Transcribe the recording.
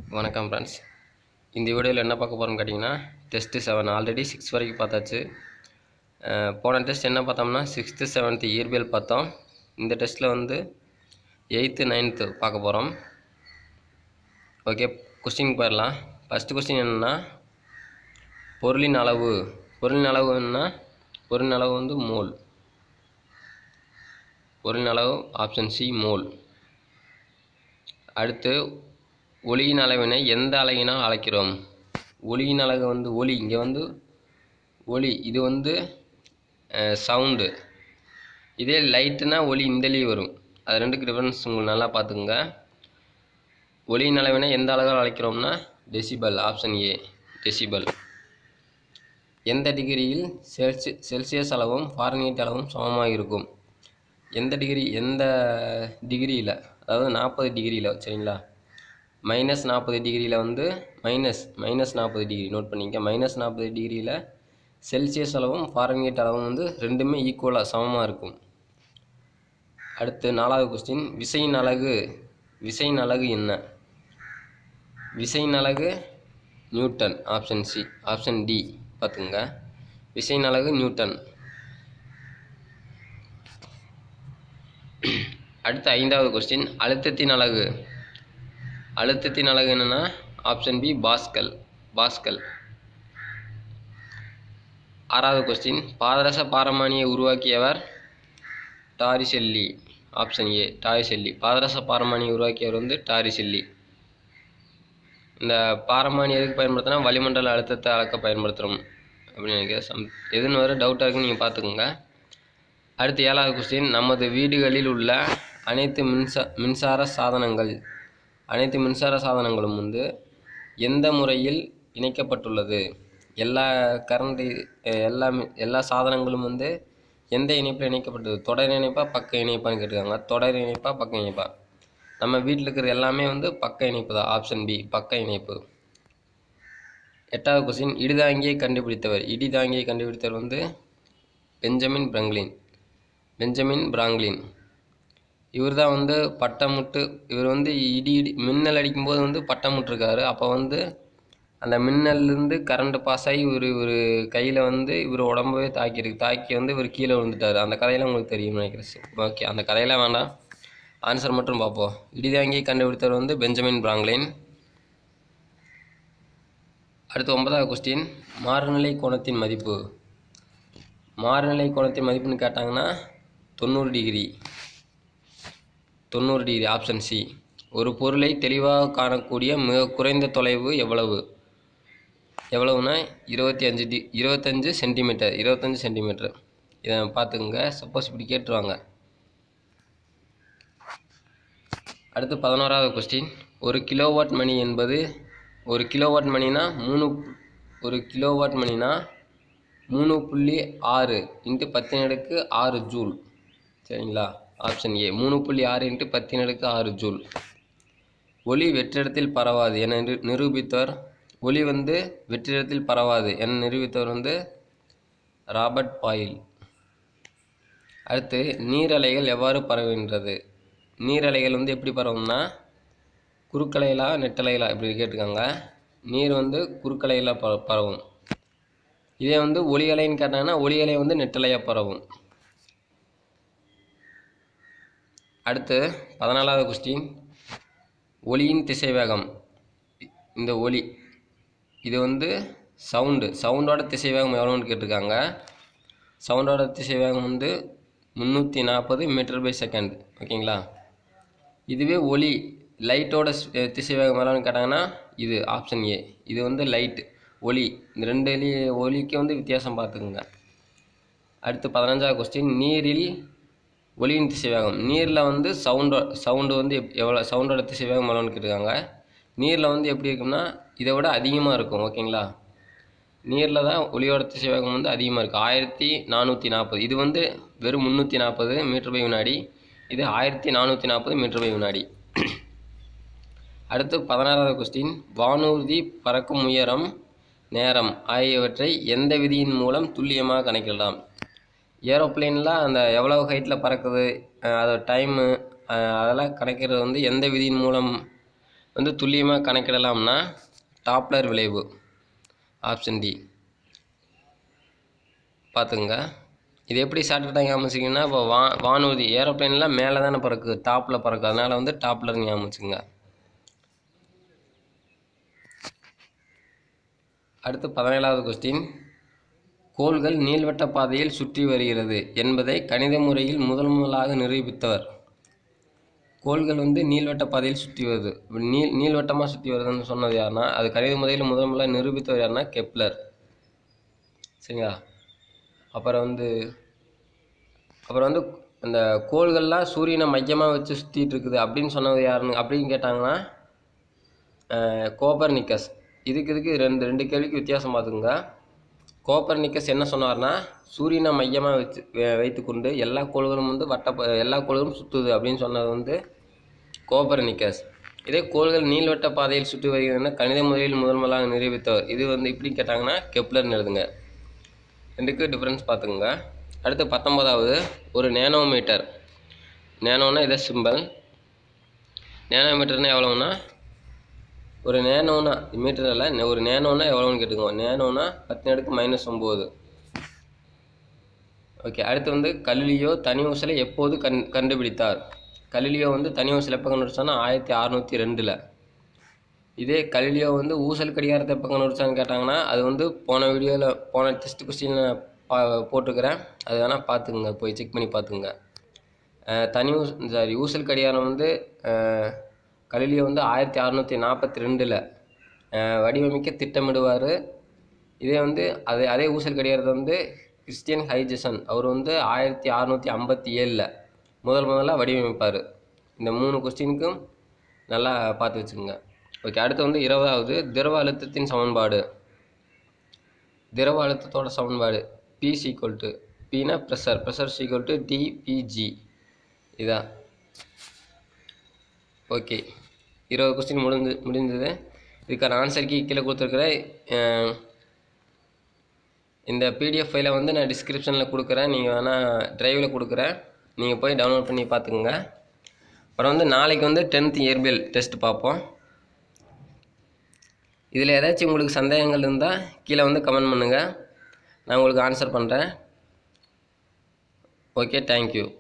வணக்கம் ஃப்ரெண்ட்ஸ் இந்த வீடியோவில் என்ன பார்க்க போகிறோம்னு கேட்டிங்கன்னா டெஸ்ட்டு செவன் ஆல்ரெடி சிக்ஸ் வரைக்கும் பார்த்தாச்சு அஹ் போன டெஸ்ட் என்ன பார்த்தோம்னா சிக்ஸ்த்து செவன்த்து இயற்பியல் பார்த்தோம் இந்த டெஸ்ட்டில் வந்து எயித்து நைன்த்து பார்க்க போகிறோம் ஓகே கொஸ்டின் போயிடலாம் ஃபஸ்ட்டு கொஸ்டின் என்னென்னா பொருளின் அளவு பொருளின் அளவு என்னன்னா பொருளின் அளவு வந்து மோல் பொருளின் அளவு ஆப்ஷன் சி மோல் அடுத்து ஒளியின் அளவினை எந்த அலகினால் அழைக்கிறோம் ஒளியின் அலகு வந்து ஒளி இங்கே வந்து ஒளி இது வந்து சவுண்டு இதே லைட்டுனா ஒளி இந்தலி வரும் அது ரெண்டுக்கு டிஃப்ரென்ஸ் உங்களுக்கு நல்லா பார்த்துக்குங்க ஒளியின் அளவினை எந்த அலகால் அழைக்கிறோம்னா டெசிபல் ஆப்ஷன் ஏ டெசிபல் எந்த டிகிரியில் செல்சி செல்சியஸ் அளவும் ஃபாரன்ஹீட் அளவும் சமமாக இருக்கும் எந்த டிகிரி எந்த டிகிரியில் அதாவது நாற்பது டிகிரியில் சரிங்களா மைனஸ் நாற்பது டிகிரியில் வந்து மைனஸ் மைனஸ் நாற்பது டிகிரி நோட் பண்ணிக்க மைனஸ் நாற்பது டிகிரியில் செல்சியஸ் அளவும் ஃபாரன்ஹீட் அளவும் வந்து ரெண்டுமே ஈக்குவலாக சமமாக இருக்கும் அடுத்து நாலாவது கொஸ்டின் விசையின் அலகு விசையின் அலகு என்ன விசையின் அலகு Newton option C option D பார்த்துங்க விசையின் அலகு நியூட்டன் அடுத்து ஐந்தாவது கொஸ்டின் அழுத்தத்தின் அலகு அழுத்தத்தின் அலகு என்னென்னா ஆப்ஷன் பி பாஸ்கல் பாஸ்கல் ஆறாவது கொஸ்டின் பாதரச பாரமானியை உருவாக்கியவர் டாரிசெல்லி ஆப்ஷன் ஏ டாரிசெல்லி பாதரச பாரமானியை உருவாக்கியவர் வந்து டாரிசெல்லி இந்த பாரமானி எதுக்கு பயன்படுத்தினா வளிமண்டல அழுத்தத்தை அளக்க பயன்படுத்துகிறோம் அப்படின்னு நினைக்கிறேன் சம் எதுன்னு வர டவுட்டாக இருக்குன்னு நீங்கள் பார்த்துக்கோங்க அடுத்து ஏழாவது கொஸ்டின் நமது வீடுகளில் உள்ள அனைத்து மின்சா மின்சார சாதனங்கள் அனைத்து மின்சார சாதனங்களும் வந்து எந்த முறையில் இணைக்கப்பட்டுள்ளது எல்லா கரண்ட் எல்லா மி- எல்லா சாதனங்களும் வந்து எந்த இணைப்பில் இணைக்கப்பட்டது தொடர் இணைப்பா பக்க இணைப்பான்னு கேட்டிருக்காங்க தொடர் இணைப்பா பக்க இணைப்பா நம்ம வீட்டில் இருக்கிறது எல்லாமே வந்து பக்க இணைப்பு தான் ஆப்ஷன் பி பக்க இணைப்பு எட்டாவது கொஸ்டின் இடிதாங்கியை கண்டுபிடித்தவர் இடிதாங்கியை கண்டுபிடித்தவர் வந்து பெஞ்சமின் பிரங்க்லின் பெஞ்சமின் பிராங்க்லின் இவர் தான் வந்து பட்டமுட்டு இவர் வந்து இடி இடி மின்னல் அடிக்கும்போது வந்து பட்டமுட்டிருக்காரு அப்போ வந்து அந்த மின்னல்லேருந்து கரண்ட் பாஸ் ஆகி இவர் இவர் கையில் வந்து இவர் உடம்பவே தாக்கியிருக்கு தாக்கி வந்து இவர் கீழே விழுந்துட்டார் அந்த கதையெல்லாம் உங்களுக்கு தெரியும் நினைக்கிறேன் ஓகே அந்த கதையெல்லாம் வேண்டாம் ஆன்சர் மட்டும் பார்ப்போம் இடிதாங்கியை கண்டுபிடித்தவர் வந்து பெஞ்சமின் பிராங்க்லின் அடுத்து ஒன்பதாவது கொஸ்டின் மாறுநிலை கோணத்தின் மதிப்பு மாறுநிலை கோணத்தின் மதிப்புன்னு கேட்டாங்கன்னா தொண்ணூறு டிகிரி தொண்ணூறு டிகிரி ஆப்ஷன் சி ஒரு பொருளை தெளிவாக காணக்கூடிய மிக குறைந்த தொலைவு எவ்வளவு எவ்வளவுனா இருபத்தி அஞ்சு டி இருபத்தஞ்சு சென்டிமீட்டர் இருபத்தஞ்சு சென்டிமீட்டர் இதை பார்த்துக்குங்க சப்போஸ் இப்படி கேட்டுருவாங்க அடுத்து பதினோராவது கொஸ்டின் ஒரு கிலோவாட் மணி என்பது ஒரு கிலோவாட் மணினா மூணு ஒரு கிலோவாட் மணினா மூணு புள்ளி ஆறு இன்ட்டு பத்தின் அடுக்கு ஆறு ஜூல் சரிங்களா ஆப்ஷன் ஏ மூணு புள்ளி ஆறு இன்ட்டு பத்தின் அடுக்கு ஆறு ஜூல் ஒளி வெற்றிடத்தில் பரவாது என நிரு- நிரூபித்தவர் ஒளி வந்து வெற்றிடத்தில் பரவாது என நிரூபித்தவர் வந்து ராபர்ட் பாயில் அடுத்து நீரலைகள் எவ்வாறு பரவுகின்றது நீரலைகள் வந்து எப்படி பரவும்னா குறுக்கலைகளா நெட்டலைகளா இப்படி கேட்டிருக்காங்க நீர் வந்து குறுக்கலையில் ப பரவும் இதே வந்து ஒளி அலைன்னு கேட்டாங்கன்னா ஒளி அலை வந்து நெட்டலையாக பரவும் அடுத்து பதினாலாவது கொஸ்டின் ஒளியின் திசைவேகம் இ- இந்த ஒளி இது வந்து சவுண்டு சவுண்டோட திசைவேகம் எவ்வளோன்னு கேட்டிருக்காங்க சவுண்டோட திசைவேகம் வந்து முந்நூற்றி நாற்பது மீட்டர் பை செகண்ட் ஓகேங்களா இதுவே ஒளி லைட்டோட ஸ்- அஹ் திசைவேகம் எவ்வளோன்னு கேட்டாங்கன்னா இது ஆப்ஷன் ஏ இது வந்து லைட் ஒளி இந்த ரெண்டு ஒலி ஒலிக்கு வந்து வித்தியாசம் பார்த்துக்குங்க அடுத்து பதினஞ்சாவது கொஸ்டின் நீரில் ஒளியின் திசைவேகம் நீரில் வந்து சவுண்டோ சவுண்டு வந்து எப் எவ்வளோ சவுண்டோட திசைவேகம் எவ்வளோன்னு கேட்டிருக்காங்க நீரில் வந்து எப்படி இருக்கும்னா இதை விட அதிகமாக இருக்கும் ஓகேங்களா நீரில் தான் ஒளியோட திசைவேகம் வந்து அதிகமாக இருக்குது ஆயிரத்தி நானூற்றி நாற்பது இது வந்து வெறும் முந்நூற்றி நாற்பது மீட்டர் பை வினாடி இது ஆயிரத்தி நானூற்றி நாற்பது மீட்டர் பை வினாடி அடுத்து பதினாறாவது கொஸ்டின் வானூர்தி பறக்கும் உயரம் நேரம் ஆகியவற்றை எந்த விதியின் மூலம் துல்லியமாக கணக்கிடலாம் ஏரோப்ளேனில் அந்த எவ்வளவு ஹைட்டில் பறக்குது அஹ் அதோட டைமு அதெல்லாம் கணக்கிறது வந்து எந்த விதியின் மூலம் வந்து துல்லியமாக கணக்கிடலாம்னா டாப்ளர் விளைவு ஆப்ஷன் டி பார்த்துங்க இது எப்படி ஷார்ட்கட்டாக ஞாபகம் வச்சுக்கிங்கன்னா இப்போ வா வானூர்தி ஏரோப்ளேன்லாம் மேலே தானே பறக்கு டாப்பில் பறக்கு அதனால் வந்து டாப்லர் ஞாபகம் வச்சுங்க அடுத்து பதினேழாவது கொஸ்டின் கோள்கள் நீள்வட்ட பாதையில் சுற்றி வருகிறது என்பதை கணித முறையில் முதல் முதலாக நிரூபித்தவர் கோள்கள் வந்து நீள்வட்ட பாதையில் சுற்றி வருது இப்ப நீள் நீள்வட்டமாக சுற்றி வருதுன்னு சொன்னது யாருன்னா அது கணித முறையில் முதல் முதலாக நிரூபித்தவர் யாருன்னா கெப்லர் சரிங்களா அப்புறம் வந்து அப்புறம் வந்து அந்த கோள்கள்லாம் சூரியனை மையமாக வச்சு சுற்றிட்டு இருக்குது அப்படின்னு சொன்னது யாருன்னு அப்படின்னு கேட்டாங்கன்னா கோபர் நிக்கஸ் இதுக்கு இதுக்கு ரெண்டு ரெண்டு கேள்விக்கு வித்தியாசம் பார்த்துங்க கோப்பர் நிக்கஸ் என்ன சொன்னார்னா சூரியனை மையமாக வச்சு வை- வைத்துக்கொண்டு எல்லா கோள்களும் வந்து வட்ட ப- எல்லா கோள்களும் சுற்றுது அப்படின்னு சொன்னது வந்து கோப்பர் நிக்கஸ் இதே கோள்கள் நீள்வட்ட பாதையில் சுற்றி வருகிறதுனா கணித முறையில் முதல் முதலாக நிரூபித்தவர் இது வந்து இப்படி கேட்டாங்கன்னா கெப்லர்னு எழுதுங்க ரெண்டுக்கு டிஃப்ரென்ஸ் பார்த்துங்க அடுத்து பத்தொன்பதாவது ஒரு நேனோமீட்டர் நேனோனா இதை சிம்பல் நேனோமீட்டர்னா எவ்வளோன்னா ஒரு நேனோனா மீட்டரில் ஒரு நேனோனா எவ்வளோன்னு கேட்டுக்கோங்க நேனோனா பத்து அடுக்கு மைனஸ் ஒம்பது ஓகே அடுத்து வந்து கலிலியோ தனி ஊசலை எப்போது கண் கண்டுபிடித்தார் கலிலியோ வந்து தனி ஊசல் எப்போ கண்டுபிடிச்சான்னா ஆயிரத்தி அறநூற்றி ரெண்டில் இதே கலிலியோ வந்து ஊசல் கடிகாரத்தை எப்போ கண்டுபிடிச்சான்னு கேட்டாங்கன்னா அது வந்து போன வீடியோவில் போன டெஸ்ட் கொஸ்டினில் பா போட்டிருக்கிறேன் அது வேணால் பார்த்துக்குங்க போய் செக் பண்ணி பார்த்துக்குங்க அஹ் தனி ஊஸ் சாரி ஊசல் கடிகாரம் வந்து அஹ், கலிலியோ வந்து ஆயிரத்தி அறநூற்றி நாற்பத்தி ரெண்டில் வடிவமைக்க திட்டமிடுவார் இதே வந்து அதே அதே ஊசல் கடிகாரத்தை வந்து கிறிஸ்டியன் ஹைஜசன் அவர் வந்து ஆயிரத்தி அறநூற்றி ஐம்பத்தி ஏழில் முதல் முதல்ல வடிவமைப்பார் இந்த மூணு கொஸ்டினுக்கும் நல்லா பார்த்து வச்சுக்கோங்க ஓகே அடுத்து வந்து இருபதாவது திரவ அழுத்தத்தின் சமன்பாடு திரவ அழுத்தத்தோட சமன்பாடு பி சீக்வல் டு பினா pressure pressure equal to DPG இதான் ஓகே இருபது கொஸ்டின் முடிஞ்சு முடிஞ்சது இதுக்கான ஆன்சருக்கு கீழே கொடுத்துருக்குறேன் அஹ், இந்த பிடிஎஃப் ஃபைலை வந்து நான் டிஸ்கிரிப்ஷனில் கொடுக்குறேன் நீங்கள் வேணால் ட்ரைவில் கொடுக்குறேன் நீங்கள் போய் டவுன்லோட் பண்ணி பார்த்துக்குங்க அப்புறம் வந்து நாளைக்கு வந்து டென்த் இயர்பியல் டெஸ்ட் பார்ப்போம் இதில் ஏதாச்சும் உங்களுக்கு சந்தேகங்கள் இருந்தால் கீழே வந்து கமெண்ட் பண்ணுங்கள் நான் உங்களுக்கு ஆன்சர் பண்ணுறேன் ஓகே தேங்க்யூ